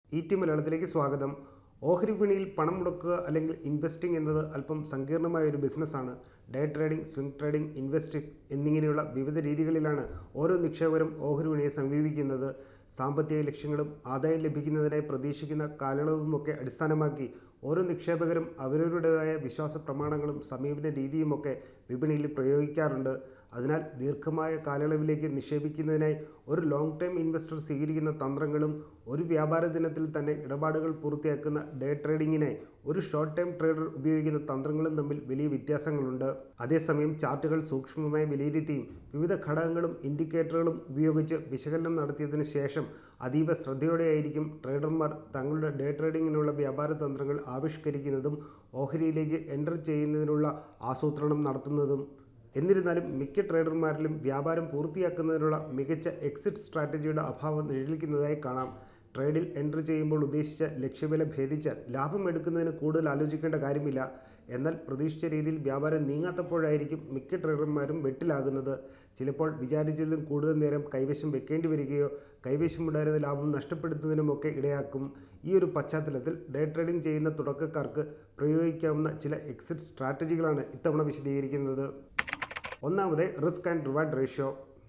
E T മലയാളത്തിലേക്ക് സ്വാഗതം ഓഹരി വിപണിയിൽ പണം മുടക്കുക അല്ലെങ്കിൽ ഇൻവെസ്റ്റിംഗ് എന്നത് അല്പം സങ്കീർണമായ ഒരു ബിസിനസ്സാണ് day trading swing trading invest എന്നിങ്ങനെയുള്ള വിവിധ രീതികളിലാണ് ഓരോ നിക്ഷേപകരും ഓഹരി വിപണിയെ സമീപിക്കുന്നത് സാമ്പത്തിക ലക്ഷ്യങ്ങളും ആദായം ലഭിക്കുന്നതിനായി പ്രതീക്ഷിക്കുന്ന കാലയളവുമൊക്കെ അടിസ്ഥാനമാക്കി ഓരോ നിക്ഷേപകരും അവരവരുടേതായ വിശ്വാസ പ്രമാണങ്ങളും സമീപന രീതിയുമൊക്കെ വിപണിയിൽ പ്രയോഗിക്കാറുണ്ട് അതിനാൽ ദീർഘമായ കാലയളവിലേക്ക് നിക്ഷേപിക്കുന്നതിനായി ഒരു ലോങ് ടൈം ഇൻവെസ്റ്റർ സ്വീകരിക്കുന്ന തന്ത്രങ്ങളും ഒരു വ്യാപാര ദിനത്തിൽ തന്നെ ഇടപാടുകൾ പൂർത്തിയാക്കുന്ന ഡേ ട്രേഡിങ്ങിനായി ഒരു ഷോർട്ട് ടൈം ട്രേഡർ ഉപയോഗിക്കുന്ന തന്ത്രങ്ങളും തമ്മിൽ വലിയ വ്യത്യാസങ്ങളുണ്ട് അതേസമയം ചാർട്ടുകൾ സൂക്ഷ്മമായി വിലയിരുത്തിയും വിവിധ ഘടകങ്ങളും ഇൻഡിക്കേറ്ററുകളും ഉപയോഗിച്ച് വിശകലനം നടത്തിയതിനു ശേഷം അതീവ ശ്രദ്ധയോടെയായിരിക്കും ട്രേഡർമാർ തങ്ങളുടെ ഡേ ട്രേഡിങ്ങിനുള്ള വ്യാപാര തന്ത്രങ്ങൾ ആവിഷ്കരിക്കുന്നതും ഓഹരിയിലേക്ക് എൻ്റർ ചെയ്യുന്നതിനുള്ള ആസൂത്രണം നടത്തുന്നതും എന്നിരുന്നാലും മിക്ക ട്രേഡർമാരിലും വ്യാപാരം പൂർത്തിയാക്കുന്നതിനുള്ള മികച്ച എക്സിറ്റ് സ്ട്രാറ്റജിയുടെ അഭാവം നിഴലിക്കുന്നതായി കാണാം ട്രേഡിൽ എൻ്റർ ചെയ്യുമ്പോൾ ഉദ്ദേശിച്ച ലക്ഷ്യവില ഭേദിച്ചാൽ ലാഭം എടുക്കുന്നതിന് കൂടുതൽ ആലോചിക്കേണ്ട കാര്യമില്ല എന്നാൽ പ്രതീക്ഷിച്ച രീതിയിൽ വ്യാപാരം നീങ്ങാത്തപ്പോഴായിരിക്കും മിക്ക ട്രേഡർമാരും വെട്ടിലാകുന്നത് ചിലപ്പോൾ വിചാരിച്ചതിലും കൂടുതൽ നേരം കൈവശം വെക്കേണ്ടി വരികയോ കൈവശമുണ്ടായിരുന്ന ലാഭം നഷ്ടപ്പെടുത്തുന്നതിനുമൊക്കെ ഇടയാക്കും ഈ ഒരു പശ്ചാത്തലത്തിൽ ഡേ ട്രേഡിംഗ് ചെയ്യുന്ന തുടക്കക്കാർക്ക് പ്രയോഗിക്കാവുന്ന ചില എക്സിറ്റ് സ്ട്രാറ്റജികളാണ് ഇത്തവണ വിശദീകരിക്കുന്നത് ഒന്നാമത് റിസ്ക് ആൻഡ് റിവാർഡ് റേഷ്യോ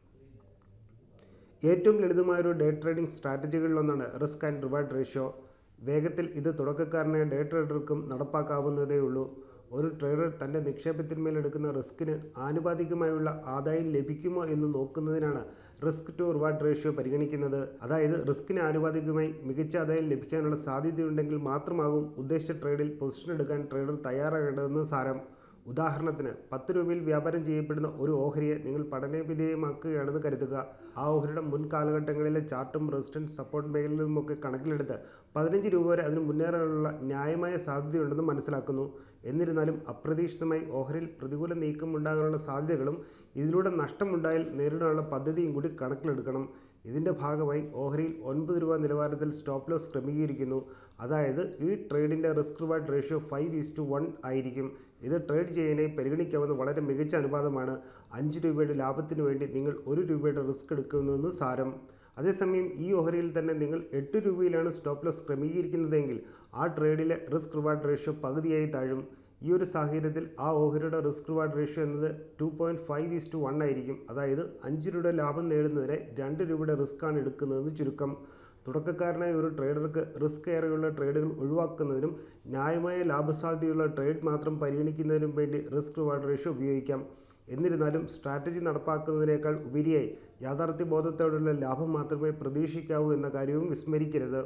ഏറ്റവും ലളിതമായൊരു ഡേ ട്രേഡിംഗ് സ്ട്രാറ്റജികളിലൊന്നാണ് റിസ്ക് ആൻഡ് റിവാർഡ് റേഷ്യോ വേഗത്തിൽ ഇത് തുടക്കക്കാരനായ ഡേ ട്രേഡർക്കും നടപ്പാക്കാവുന്നതേ ഉള്ളൂ ഒരു ട്രേഡർ തൻ്റെ നിക്ഷേപത്തിന്മേൽ എടുക്കുന്ന റിസ്കിന് ആനുപാതികമായുള്ള ആദായം ലഭിക്കുമോ എന്ന് നോക്കുന്നതിനാണ് റിസ്ക് ടു റിവാർഡ് റേഷ്യോ പരിഗണിക്കുന്നത് അതായത് റിസ്കിന് ആനുപാതികമായി മികച്ച ആദായം ലഭിക്കാനുള്ള സാധ്യതയുണ്ടെങ്കിൽ മാത്രമാകും ഉദ്ദേശിച്ച ട്രേഡിൽ പൊസിഷൻ എടുക്കാൻ ട്രേഡർ തയ്യാറാകേണ്ടതെന്ന് സാരം ഉദാഹരണത്തിന് പത്ത് രൂപയിൽ വ്യാപാരം ചെയ്യപ്പെടുന്ന ഒരു ഓഹരിയെ നിങ്ങൾ പഠനവിധേയമാക്കുകയാണെന്ന് കരുതുക ആ ഓഹരിയുടെ മുൻ കാലഘട്ടങ്ങളിലെ ചാർട്ടും റെസിസ്റ്റൻസ് സപ്പോർട്ട് മേഖലയിലുമൊക്കെ കണക്കിലെടുത്ത് പതിനഞ്ച് രൂപ വരെ അതിന് മുന്നേറാനുള്ള ന്യായമായ സാധ്യതയുണ്ടെന്ന് മനസ്സിലാക്കുന്നു എന്നിരുന്നാലും അപ്രതീക്ഷിതമായി ഓഹരിയിൽ പ്രതികൂല നീക്കം ഉണ്ടാകാനുള്ള സാധ്യതകളും ഇതിലൂടെ നഷ്ടമുണ്ടായാൽ നേരിടാനുള്ള പദ്ധതിയും കൂടി കണക്കിലെടുക്കണം ഇതിൻ്റെ ഭാഗമായി ഓഹരിയിൽ ഒൻപത് രൂപ നിലവാരത്തിൽ സ്റ്റോപ്പ് ലോസ് ക്രമീകരിക്കുന്നു അതായത് ഈ ട്രേഡിൻ്റെ risk reward ratio five is to one ആയിരിക്കും ഇത് ട്രേഡ് ചെയ്യാനായി പരിഗണിക്കാവുന്ന വളരെ മികച്ച അനുപാതമാണ് അഞ്ച് രൂപയുടെ ലാഭത്തിന് വേണ്ടി നിങ്ങൾ ഒരു രൂപയുടെ റിസ്ക് എടുക്കുന്നുവെന്ന് സാരം അതേസമയം ഈ ഓഹരിയിൽ തന്നെ നിങ്ങൾ എട്ട് രൂപയിലാണ് സ്റ്റോപ്പ് ലോസ് ക്രമീകരിക്കുന്നതെങ്കിൽ ആ ട്രേഡിലെ റിസ്ക് റിവാർഡ് റേഷ്യോ പകുതിയായി താഴും ഈ ഒരു സാഹചര്യത്തിൽ ആ ഓഹരിയുടെ റിസ്ക് റിവാർഡ് റേഷ്യോ എന്നത് two point five is to one ആയിരിക്കും അതായത് അഞ്ച് രൂപയുടെ ലാഭം നേടുന്നതിന് രണ്ട് രൂപയുടെ റിസ്ക് ആണ് എടുക്കുന്നതെന്ന് ചുരുക്കം തുടക്കക്കാരനായ ഒരു ട്രേഡർക്ക് റിസ്ക് ഏറെയുള്ള ട്രേഡുകൾ ഒഴിവാക്കുന്നതിനും ന്യായമായ ലാഭസാധ്യതയുള്ള ട്രേഡ് മാത്രം പരിഗണിക്കുന്നതിനും വേണ്ടി റിസ്ക് റിവാർഡ് റേഷ്യോ ഉപയോഗിക്കാം എന്നിരുന്നാലും സ്ട്രാറ്റജി നടപ്പാക്കുന്നതിനേക്കാൾ ഉപരിയായി യാഥാർത്ഥ്യബോധത്തോടുള്ള ലാഭം മാത്രമേ പ്രതീക്ഷിക്കാവൂ എന്ന കാര്യവും വിസ്മരിക്കരുത്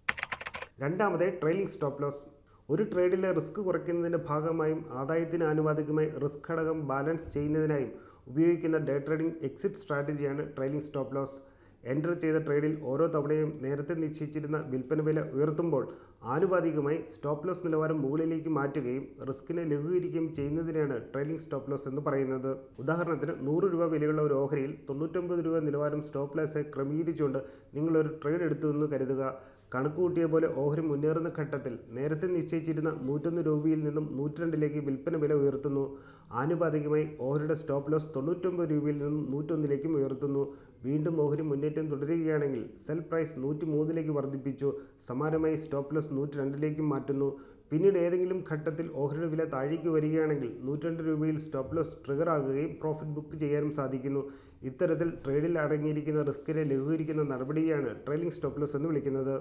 രണ്ടാമത് ട്രെയിലിംഗ് സ്റ്റോപ്പ് ലോസ് ഒരു ട്രേഡിലെ റിസ്ക് കുറയ്ക്കുന്നതിൻ്റെ ഭാഗമായും ആദായത്തിന് ആനുപാതികമായി റിസ്ക് ഘടകം ബാലൻസ് ചെയ്യുന്നതിനായും ഉപയോഗിക്കുന്ന ഡേ ട്രേഡിംഗ് എക്സിറ്റ് സ്ട്രാറ്റജിയാണ് ട്രെയിലിംഗ് സ്റ്റോപ്പ് ലോസ് എൻ്റർ ചെയ്ത ട്രേഡിൽ ഓരോ തവണയും നേരത്തെ നിശ്ചയിച്ചിരുന്ന വിൽപ്പന വില ഉയർത്തുമ്പോൾ ആനുപാതികമായി സ്റ്റോപ്പ് ലോസ് നിലവാരം മുകളിലേക്ക് മാറ്റുകയും റിസ്കിനെ ലഘൂകരിക്കുകയും ചെയ്യുന്നതിനാണ് ട്രെയിലിംഗ് സ്റ്റോപ്പ് ലോസ് എന്ന് പറയുന്നത് ഉദാഹരണത്തിന് നൂറ് രൂപ വിലയുള്ള ഒരു ഓഹരിയിൽ തൊണ്ണൂറ്റൊമ്പത് രൂപ നിലവാരം സ്റ്റോപ്പ് ലോസായി ക്രമീകരിച്ചുകൊണ്ട് നിങ്ങളൊരു ട്രേഡ് എടുത്തു എന്ന് കരുതുക കണക്ക് കൂട്ടിയ പോലെ ഓഹരി മുന്നേറുന്ന ഘട്ടത്തിൽ നേരത്തെ നിശ്ചയിച്ചിരുന്ന നൂറ്റൊന്ന് രൂപയിൽ നിന്നും നൂറ്റിരണ്ടിലേക്ക് വിൽപ്പന വില ഉയർത്തുന്നു ആനുപാതികമായി ഓഹരിയുടെ സ്റ്റോപ്പ് ലോസ് തൊണ്ണൂറ്റൊമ്പത് രൂപയിൽ നിന്നും നൂറ്റൊന്നിലേക്കും ഉയർത്തുന്നു വീണ്ടും ഓഹരി മുന്നേറ്റം തുടരുകയാണെങ്കിൽ സെൽ പ്രൈസ് നൂറ്റി മൂന്നിലേക്ക് വർദ്ധിപ്പിച്ചു സമാനമായി സ്റ്റോപ്പ് ലോസ് നൂറ്റി രണ്ടിലേക്കും മാറ്റുന്നു പിന്നീട് ഏതെങ്കിലും ഘട്ടത്തിൽ ഓഹരിയുടെ വില താഴേക്ക് വരികയാണെങ്കിൽ നൂറ്റിരണ്ട് രൂപയിൽ സ്റ്റോപ്പ് ലോസ് ട്രിഗർ ആകുകയും പ്രോഫിറ്റ് ബുക്ക് ചെയ്യാനും സാധിക്കുന്നു ഇത്തരത്തിൽ ട്രേഡിൽ അടങ്ങിയിരിക്കുന്ന റിസ്കിനെ ലഘൂകരിക്കുന്ന നടപടിയാണ് ട്രെയിലിംഗ് സ്റ്റോപ്പ് ലോസ് എന്ന് വിളിക്കുന്നത്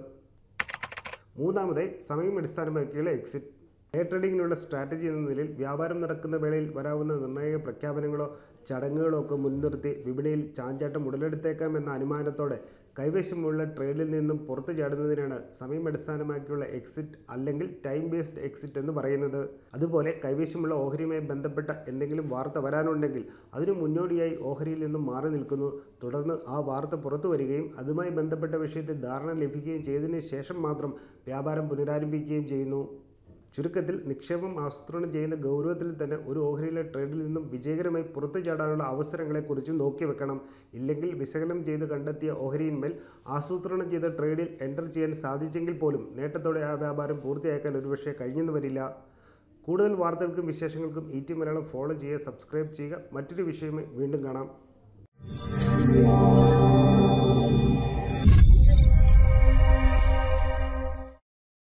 മൂന്നാമതായി സമയം അടിസ്ഥാനമാക്കിയുള്ള എക്സിറ്റ് ഡേ ട്രേഡിങ്ങിനുള്ള സ്ട്രാറ്റജി എന്ന നിലയിൽ വ്യാപാരം നടക്കുന്ന വേളയിൽ വരാവുന്ന നിർണായക പ്രഖ്യാപനങ്ങളോ ചടങ്ങുകളോ ഒക്കെ മുൻനിർത്തി വിപണിയിൽ ചാഞ്ചാട്ടം ഉടലെടുത്തേക്കാം എന്ന അനുമാനത്തോടെ കൈവശമുള്ള ട്രേഡിൽ നിന്നും പുറത്തു ചാടുന്നതിനാണ് സമയം അടിസ്ഥാനമാക്കിയുള്ള എക്സിറ്റ് അല്ലെങ്കിൽ ടൈം ബേസ്ഡ് എക്സിറ്റ് എന്ന് പറയുന്നത് അതുപോലെ കൈവശമുള്ള ഓഹരിയുമായി ബന്ധപ്പെട്ട എന്തെങ്കിലും വാർത്ത വരാനുണ്ടെങ്കിൽ അതിനു മുന്നോടിയായി ഓഹരിയിൽ നിന്നും മാറി നിൽക്കുന്നു തുടർന്ന് ആ വാർത്ത പുറത്തു വരികയും അതുമായി ബന്ധപ്പെട്ട വിഷയത്തിൽ ധാരണ ലഭിക്കുകയും ചെയ്തതിന് ശേഷം മാത്രം വ്യാപാരം പുനരാരംഭിക്കുകയും ചെയ്യുന്നു ചുരുക്കത്തിൽ നിക്ഷേപം ആസൂത്രണം ചെയ്യുന്ന ഗൗരവത്തിൽ തന്നെ ഒരു ഓഹരിയിലെ ട്രേഡിൽ നിന്നും വിജയകരമായി പുറത്തു ചാടാനുള്ള അവസരങ്ങളെക്കുറിച്ചും നോക്കി വെക്കണം ഇല്ലെങ്കിൽ വിശകലനം ചെയ്ത് കണ്ടെത്തിയ ഓഹരിയിന്മേൽ ആസൂത്രണം ചെയ്ത ട്രേഡിൽ എൻ്റർ ചെയ്യാൻ സാധിച്ചെങ്കിൽ പോലും നേട്ടത്തോടെ ആ വ്യാപാരം പൂർത്തിയാക്കാൻ ഒരുപക്ഷെ കഴിഞ്ഞെന്ന് വരില്ല കൂടുതൽ വാർത്തകൾക്കും വിശേഷങ്ങൾക്കും ഇ ടി മലയാളം ഫോളോ ചെയ്യുക സബ്സ്ക്രൈബ് ചെയ്യുക മറ്റൊരു വിഷയമായി വീണ്ടും കാണാം